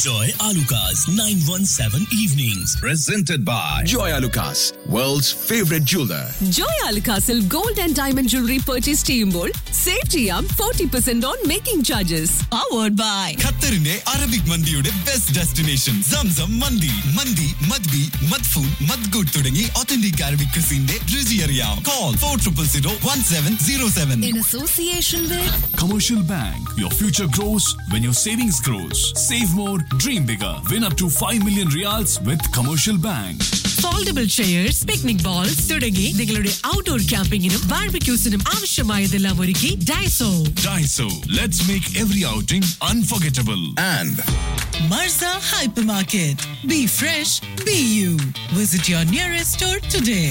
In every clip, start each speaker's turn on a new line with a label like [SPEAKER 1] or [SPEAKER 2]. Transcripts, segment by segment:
[SPEAKER 1] Enjoy Alucard's 917 evenings.
[SPEAKER 2] Presented by Joy Lucas, world's favorite jeweler.
[SPEAKER 3] ജോയ് അൽക്കാസിൽ gold and diamond jewellery purchase ചെയ്യുമ്പോൾ save ചെയ്യാം forty percent on making charges powered by
[SPEAKER 4] ഖത്തറിന്റെ Arabic മന്തിയുടെ best destination Zamzam മന്തി മന്തി മദ്ബി മദ്ഫൂൺ മദ്ഗുഡ് തുടങ്ങി ഒത്തന്റിക് അറബിക് ക്രിസിന്റെ രുചി അറിയാം call four triple zero one seven zero seven
[SPEAKER 3] association
[SPEAKER 5] Commercial Bank. Your future grows when your savings grows. Save more, dream bigger. Win up to 5 million reals with Commercial Bank.
[SPEAKER 6] Foldable chairs picnic bowls തുടങ്ങി നിങ്ങളുടെ outdoor ക്യാമ്പിങ്ങിനും ബാർബിക്യൂസിനും ആവശ്യമായതെല്ലാം ഒരുക്കി Daiso
[SPEAKER 5] Daiso. Let's make every outing unforgettable.
[SPEAKER 2] And
[SPEAKER 6] Marza hypermarket be fresh be you visit your nearest store today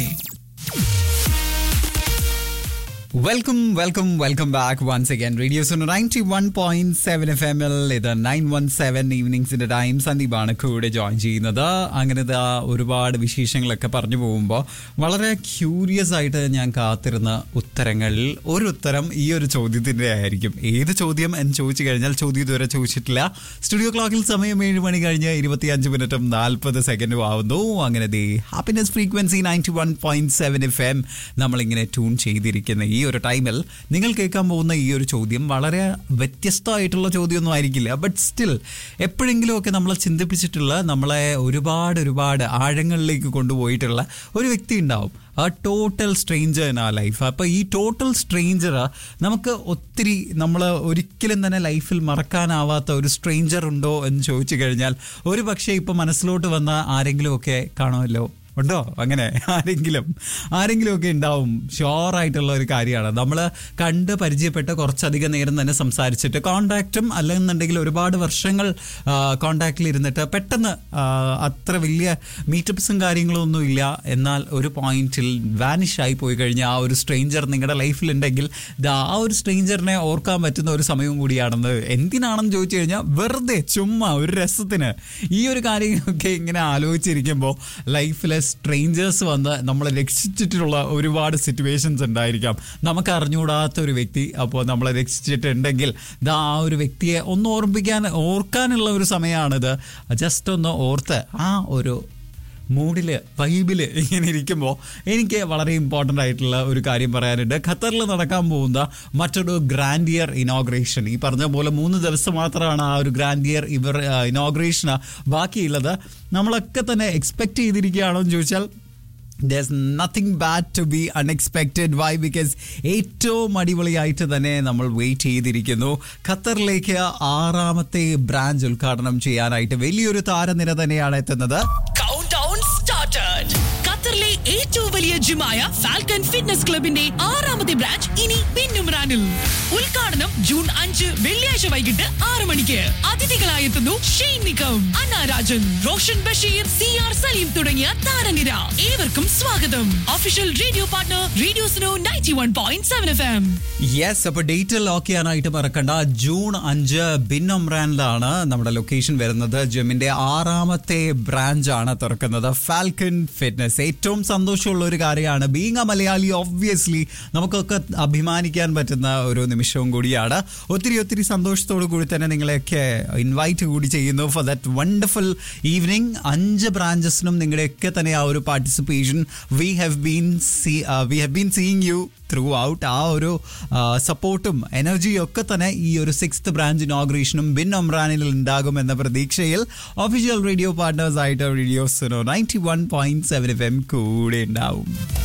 [SPEAKER 7] welcome welcome welcome back once again radio Suno ninety one point seven F M L ഇത് nine one seven ഈവനിങ്സിന്റെ time സന്ദീപാണ് കൂടെ join ചെയ്യുന്നത് അങ്ങനെ ദാ ഒരുപാട് വിശേഷങ്ങളൊക്കെ പറഞ്ഞു പോകുമ്പോൾ വളരെ ക്യൂരിയസ് ആയിട്ട് ഞാൻ കാത്തിരുന്ന ഉത്തരങ്ങളിൽ ഒരു ഉത്തരം ഈ ഒരു ചോദ്യത്തിന്റെ ആയിരിക്കും ഏത് ചോദ്യം എന്ന് ചോദിച്ചു കഴിഞ്ഞാൽ ചോദ്യം ഇതുവരെ ചോദിച്ചിട്ടില്ല സ്റ്റുഡിയോ ക്ലോക്കിൽ സമയം ഏഴ് മണി കഴിഞ്ഞ് ഇരുപത്തി അഞ്ച് മിനിറ്റും നാൽപ്പത് സെക്കൻഡും ആവുന്നു അങ്ങനെ ദേ happiness frequency ninety one point seven F M നമ്മളിങ്ങനെ ട്യൂൺ ചെയ്തിരിക്കുന്ന ഈ ഒരു ടൈമിൽ നിങ്ങൾ കേൾക്കാൻ പോകുന്ന ഈ ഒരു ചോദ്യം വളരെ വ്യത്യസ്തമായിട്ടുള്ള ചോദ്യമൊന്നും ആയിരിക്കില്ല ബട്ട് സ്റ്റിൽ എപ്പോഴെങ്കിലുമൊക്കെ നമ്മളെ ചിന്തിപ്പിച്ചിട്ടുള്ള നമ്മളെ ഒരുപാട് ഒരുപാട് ആഴങ്ങളിലേക്ക് കൊണ്ടുപോയിട്ടുള്ള ഒരു വ്യക്തി ഉണ്ടാവും ആ total stranger in a life അപ്പോൾ ഈ ടോട്ടൽ സ്ട്രേഞ്ചർ നമുക്ക് ഒത്തിരി നമ്മൾ ഒരിക്കലും തന്നെ ലൈഫിൽ മറക്കാനാവാത്ത ഒരു സ്ട്രേഞ്ചർ ഉണ്ടോ എന്ന് ചോദിച്ചു കഴിഞ്ഞാൽ ഒരു പക്ഷേ ഇപ്പം മനസ്സിലോട്ട് വന്ന ആരെങ്കിലുമൊക്കെ കാണുമല്ലോ ഉണ്ടോ അങ്ങനെ ആരെങ്കിലും ആരെങ്കിലും ഒക്കെ ഉണ്ടാവും ഷുവർ ആയിട്ടുള്ള ഒരു കാര്യമാണ് നമ്മൾ കണ്ട് പരിചയപ്പെട്ട് കുറച്ചധികം നേരം തന്നെ സംസാരിച്ചിട്ട് കോണ്ടാക്റ്റും അല്ലെന്നുണ്ടെങ്കിൽ ഒരുപാട് വർഷങ്ങൾ കോണ്ടാക്റ്റിൽ ഇരുന്നിട്ട് പെട്ടെന്ന് ആ, അത്ര വലിയ മീറ്റപ്സും കാര്യങ്ങളും ഒന്നും ഇല്ല എന്നാൽ ഒരു പോയിന്റിൽ വാനിഷ് ആയി പോയി കഴിഞ്ഞാൽ ആ ഒരു സ്ട്രേഞ്ചർ നിങ്ങളുടെ ലൈഫിലുണ്ടെങ്കിൽ ദാ ആ ഒരു സ്ട്രേഞ്ചറിനെ ഓർക്കാൻ പറ്റുന്ന ഒരു സമയവും കൂടിയാണെന്ന് എന്തിനാണെന്ന് ചോദിച്ചു കഴിഞ്ഞാൽ വെറുതെ ചുമ്മാ ഒരു രസത്തിന് ഈ ഒരു കാര്യങ്ങളൊക്കെ ഇങ്ങനെ ആലോചിച്ചിരിക്കുമ്പോൾ ലൈഫിലെ സ്ട്രേഞ്ചേഴ്സ് വന്ന് നമ്മളെ രക്ഷിച്ചിട്ടുള്ള ഒരുപാട് സിറ്റുവേഷൻസ് ഉണ്ടായിരിക്കാം നമുക്ക് അറിഞ്ഞുകൂടാത്ത ഒരു വ്യക്തി അപ്പോൾ നമ്മളെ രക്ഷിച്ചിട്ടുണ്ടെങ്കിൽ ദാ ആ ഒരു വ്യക്തിയെ ഒന്ന് ഓർമ്മിക്കാൻ ഓർക്കാനുള്ള ഒരു സമയമാണിത് ജസ്റ്റ് ഒന്ന് ഓർത്ത് ആ ഒരു മൂഡില് വൈബില് ഇങ്ങനെ ഇരിക്കുമ്പോൾ എനിക്ക് വളരെ ഇമ്പോർട്ടൻ്റ് ആയിട്ടുള്ള ഒരു കാര്യം പറയാനുണ്ട് ഖത്തറിൽ നടക്കാൻ പോകുന്ന മറ്റൊരു ഗ്രാൻഡ് ഇയർ ഇനോഗ്രേഷൻ ഈ പറഞ്ഞ പോലെ മൂന്ന് ദിവസം മാത്രമാണ് ആ ഒരു ഗ്രാൻഡ് ഇയർ ഇവർ ഇനോഗ്രേഷൻ ബാക്കിയുള്ളത് നമ്മളൊക്കെ തന്നെ എക്സ്പെക്ട് ചെയ്തിരിക്കുകയാണോ എന്ന് ചോദിച്ചാൽ there's nothing bad to be unexpected why because ഏറ്റവും അടിപൊളിയായിട്ട് തന്നെ നമ്മൾ വെയിറ്റ് ചെയ്തിരിക്കുന്നു ഖത്തറിലേക്ക് ആറാമത്തെ ബ്രാഞ്ച് ഉദ്ഘാടനം ചെയ്യാനായിട്ട് വലിയൊരു താരനിര തന്നെയാണ് എത്തുന്നത്
[SPEAKER 6] കൗണ്ട് ഡൗൺ സ്റ്റാർട്ടഡ് ഖത്തറിലെ ഏറ്റവും വലിയ ജിമായ ഫാൽക്കൺ ഫിറ്റ്നസ് ക്ലബിന്റെ ആറാമത്തെ ബ്രാഞ്ച് ഇനി പിന്നുമ്രാനിൽ ഉദ്ഘാടനം ജൂൺ അഞ്ച് വെള്ളിയാഴ്ച വൈകിട്ട് ആറ് മണിക്ക് അതിഥികളായി എത്തുന്നു Shane Nigam Anna Rajan Roshan Basheer C R Saleem തുടങ്ങിയ താരനിര ഏവർക്കും സ്വാഗതം official radio partner radio Suno ninety one point seven F M
[SPEAKER 7] yes അപ്പൊ ഡേറ്റ് ലോക്ക് ചെയ്യാനായിട്ട് മറക്കണ്ട ജൂൺ അഞ്ച് ബിൻ ഒമ്രാനിലാണ് നമ്മുടെ ലൊക്കേഷൻ വരുന്നത് ജിമ്മിന്റെ ആറാമത്തെ ബ്രാഞ്ച് ആണ് തുറക്കുന്നത് ഫാൽക്കൺ ഫിറ്റ്നസ് ഏറ്റവും സന്തോഷമുള്ള ഒരു കാര്യമാണ് ബീങ് എ മലയാളി ഒബ്വിയസ്ലി നമുക്കൊക്കെ അഭിമാനിക്കാൻ പറ്റുന്ന ഒരു നിമിഷവും കൂടിയാണ് ഒത്തിരി ഒത്തിരി സന്തോഷത്തോടു കൂടി തന്നെ നിങ്ങളെയൊക്കെ ഇൻവൈറ്റ് കൂടി ചെയ്യുന്നു ഫോർ ദാറ്റ് വണ്ടർഫുൾ ഈവനിങ് അഞ്ച് ബ്രാഞ്ചസിനും നിങ്ങളുടെയൊക്കെ തന്നെ ആ ഒരു participation we have been see we have been seeing you throughout ആ ഒരു സപ്പോർട്ടും എനർജിയും ഒക്കെ തന്നെ ഈ ഒരു സിക്സ്ത് ബ്രാഞ്ച് ഇനോഗ്രേഷനും ബിൻ ഒമ്രാനിൽ ഉണ്ടാകും എന്ന പ്രതീക്ഷയിൽ ഒഫീഷ്യൽ റേഡിയോ പാർട്ട്നേഴ്സ് ആയിട്ട് radio Suno ninety one point seven F M കൂടെ ഉണ്ടാവും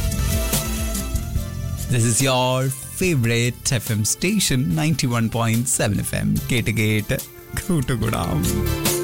[SPEAKER 7] this is your favourite F M station ninety one point seven F M കേട്ട് കേട്ട് കൂട്ടുകൂടാം